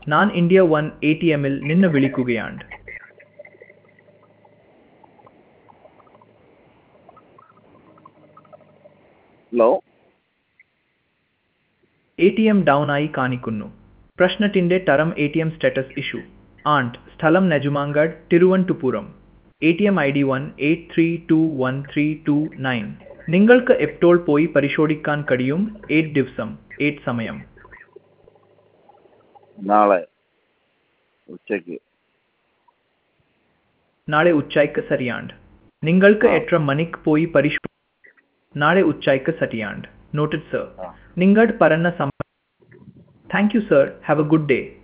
ഞാൻ India one A T എമ്മിൽ നിന്ന് വിളിക്കുകയാണ് hello A T M down ആയി കാണിക്കുന്നു പ്രശ്നത്തിന്റെ തരം A T M status issue and സ്ഥലം Nedumangad Thiruvananthapuram A T M I D one eight three two one three two nine നിങ്ങൾക്ക് എപ്പോൾ പോയി പരിശോധിക്കാൻ കഴിയും എയ്റ്റ് ദിവസം എയ്റ്റ് സമയം നാളെ ഉച്ചയ്ക്ക് നാളെ ഉച്ചയ്ക്ക് സരിയാണ്ട് നിങ്ങൾക്ക് ആ. എത്ര മണിക്ക് പോയി പരിശോ നാളെ ഉച്ചയ്ക്ക് സരിയാണ്ട് നോട്ടഡ് സർ ആ നിങ്ങൾ പറഞ്ഞ സമയം thank you sir have a good day